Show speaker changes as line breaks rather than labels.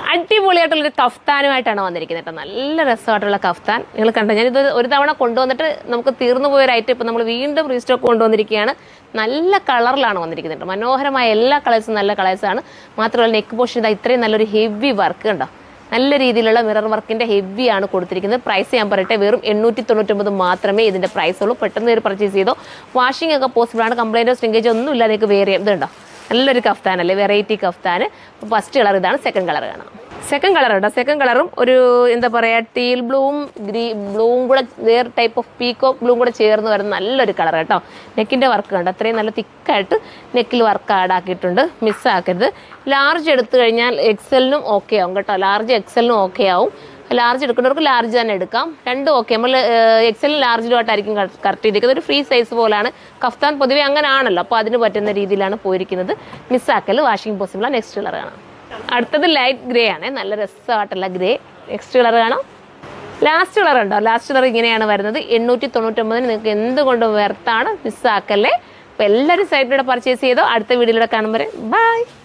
അടിപൊളിയായിട്ടുള്ളൊരു കഫ്താനുമായിട്ടാണ് വന്നിരിക്കുന്നത് കേട്ടോ നല്ല രസമായിട്ടുള്ള കഫ്താൻ നിങ്ങൾ കണ്ടോ ഞാനിത് ഒരു തവണ കൊണ്ടുവന്നിട്ട് നമുക്ക് തീർന്നു പോയ ഒരു ഐറ്റം ഇപ്പം നമ്മൾ വീണ്ടും റീസ്റ്റോക്ക് കൊണ്ടുവന്നിരിക്കുകയാണ് നല്ല കളറിലാണ് വന്നിരിക്കുന്നത് കേട്ടോ മനോഹരമായ എല്ലാ കളേഴ്സും നല്ല കളേഴ്സാണ് മാത്രമല്ല നെക്ക് പോർഷൻ ഇതാ ഇത്രയും നല്ലൊരു ഹെവി വർക്ക് കണ്ടോ നല്ല രീതിയിലുള്ള മിറർ വർക്കിന്റെ ഹെവി ആണ് കൊടുത്തിരിക്കുന്നത് പ്രൈസ് ഞാൻ പറയട്ടെ വെറും എണ്ണൂറ്റി തൊണ്ണൂറ്റൊമ്പത് മാത്രമേ ഇതിന്റെ പ്രൈസ് ഉള്ളൂ പെട്ടെന്ന് ഒരു പർച്ചേസ് ചെയ്തോ വാഷിംഗ് ഒക്കെ പോസിബിൾ ആണ് കംപ്ലൈൻറ്റോ സ്ട്രിങ്കേജോ ഒന്നും ഇല്ലാതെ നിങ്ങൾക്ക് വേറെ ഇതുണ്ടോ നല്ലൊരു കഫ്താൻ അല്ലേ വെറൈറ്റി കഫ്താൻ ഫസ്റ്റ് കളർ ഇതാണ് സെക്കൻഡ് കളർ കാണാം സെക്കൻഡ് കളർ കേട്ടോ സെക്കൻഡ് കളറും ഒരു എന്താ പറയുക ടീൽ ബ്ലൂവും ഗ്രീ ബ്ലൂവും കൂടെ വേറെ ടൈപ്പ് ഓഫ് പീക്കോ ബ്ലൂവും കൂടെ ചേർന്ന് വരുന്ന നല്ലൊരു കളർ കേട്ടോ നെക്കിൻ്റെ വർക്ക് കണ്ടോ അത്രയും നല്ല തിക്കായിട്ട് നെക്കിൽ വർക്ക് ആഡ് ആക്കിയിട്ടുണ്ട് മിസ്സാക്കരുത് ലാർജ് എടുത്തു കഴിഞ്ഞാൽ എക്സലിനും ഓക്കെ ആവും കേട്ടോ ലാർജ് എക്സലിനും ഓക്കെ ആവും ലാർജ് എടുക്കുന്നവർക്ക് ലാർജ് തന്നെ എടുക്കാം രണ്ടും ഓക്കെ നമ്മൾ എക്സലും ലാർജിലുമായിട്ടായിരിക്കും കറക്റ്റ് ചെയ്തിരിക്കുന്നത് ഒരു ഫ്രീ സൈസ് പോലാണ് കഫ്താൻ പൊതുവെ അങ്ങനെ ആണല്ലോ അപ്പോൾ അതിന് പറ്റുന്ന രീതിയിലാണ് പോയിരിക്കുന്നത് മിസ്സാക്കൽ വാഷിംഗ് പോസിബിളാണ് നെക്സ്റ്റ് കളർ കാണാം അടുത്തത് ലൈറ്റ് ഗ്രേ ആണ് നല്ല രസമായിട്ടുള്ള ഗ്രേ നെക്സ്റ്റ് കളർ കാണാം ലാസ്റ്റ് കളർ ഉണ്ടോ ലാസ്റ്റ് കളർ ഇങ്ങനെയാണ് വരുന്നത് എണ്ണൂറ്റി തൊണ്ണൂറ്റൊമ്പതിന് നിങ്ങൾക്ക് എന്തുകൊണ്ടും വെർത്താണ് മിസ്സാക്കല്ലേ അപ്പോൾ എല്ലാവരും സൈറ്റിലൂടെ പർച്ചേസ് ചെയ്തോ അടുത്ത വീഡിയോയിലൂടെ കാണുമ്പോൾ ബൈ